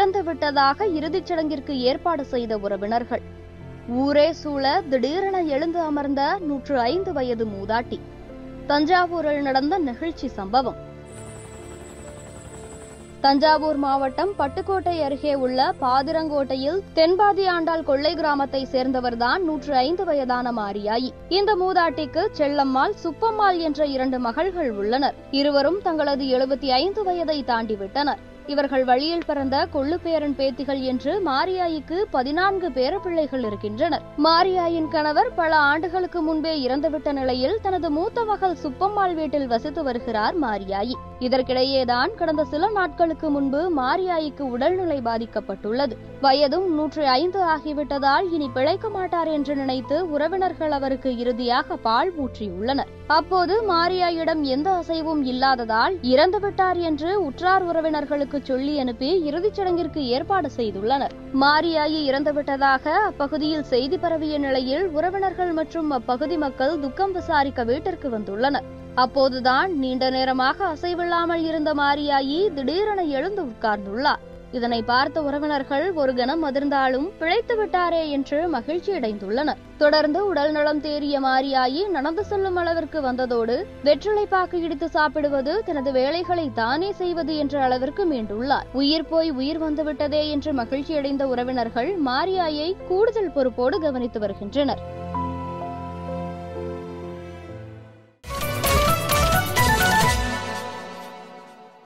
இறந்து விட்டதாக இறுதிச் சடங்கிற்கு ஏற்பாடு செய்த உறவினர்கள் ஊரே சூழ திடீரென எழுந்து அமர்ந்த நூற்று ஐந்து வயது மூதாட்டி தஞ்சாவூரில் நடந்த நெகிழ்ச்சி சம்பவம் தஞ்சாவூர் மாவட்டம் பட்டுக்கோட்டை அருகே உள்ள பாதிரங்கோட்டையில் தென்பாதி ஆண்டாள் கொள்ளை கிராமத்தை சேர்ந்தவர்தான் நூற்று ஐந்து வயதான மாரியாயி இந்த மூதாட்டிக்கு செல்லம்மாள் சுப்பம்மாள் என்ற இரண்டு மகள்கள் உள்ளனர் இருவரும் தங்களது எழுபத்தி ஐந்து வயதை தாண்டிவிட்டனர் இவர்கள் வழியில் பிறந்த கொள்ளுப்பேரன் பேத்திகள் என்று மாரியாயிக்கு பதினான்கு பேரப்பிள்ளைகள் இருக்கின்றனர் மாரியாயின் கணவர் பல ஆண்டுகளுக்கு முன்பே இறந்துவிட்ட நிலையில் தனது மூத்த மகள் சுப்பம்மாள் வீட்டில் வசித்து வருகிறார் மாரியாயி இதற்கிடையேதான் கடந்த சில நாட்களுக்கு முன்பு மாரியாயிக்கு உடல்நிலை பாதிக்கப்பட்டுள்ளது வயதும் நூற்று ஐந்து ஆகிவிட்டதால் இனி பிழைக்க மாட்டார் என்று நினைத்து உறவினர்கள் அவருக்கு இறுதியாக பால் ஊற்றியுள்ளனர் அப்போது மாரியாயிடம் எந்த அசைவும் இல்லாததால் இறந்துவிட்டார் என்று உற்றார் உறவினர்களுக்கு சொல்லி அனுப்பி இறுதிச் சடங்கிற்கு ஏற்பாடு செய்துள்ளனர் மாரியாயி இறந்துவிட்டதாக அப்பகுதியில் செய்தி பரவிய நிலையில் உறவினர்கள் மற்றும் அப்பகுதி மக்கள் துக்கம் விசாரிக்க வீட்டிற்கு வந்துள்ளனர் அப்போதுதான் நீண்ட நேரமாக அசைவில்லாமல் இருந்த மாரியாயி திடீரென எழுந்து உட்கார்ந்துள்ளார் இதனை பார்த்த உறவினர்கள் ஒரு கணம் அதிர்ந்தாலும் பிழைத்து விட்டாரே என்று மகிழ்ச்சியடைந்துள்ளனர் தொடர்ந்து உடல் நலம் தேறிய மாரியாயி நடந்து செல்லும் அளவிற்கு வந்ததோடு வெற்றிலை பாக்கு இடித்து சாப்பிடுவது தனது வேலைகளை தானே செய்வது என்ற அளவிற்கு மீண்டுள்ளார் உயிர் போய் உயிர் வந்துவிட்டதே என்று மகிழ்ச்சியடைந்த உறவினர்கள் மாரியாயை கூடுதல் பொறுப்போடு கவனித்து வருகின்றனர்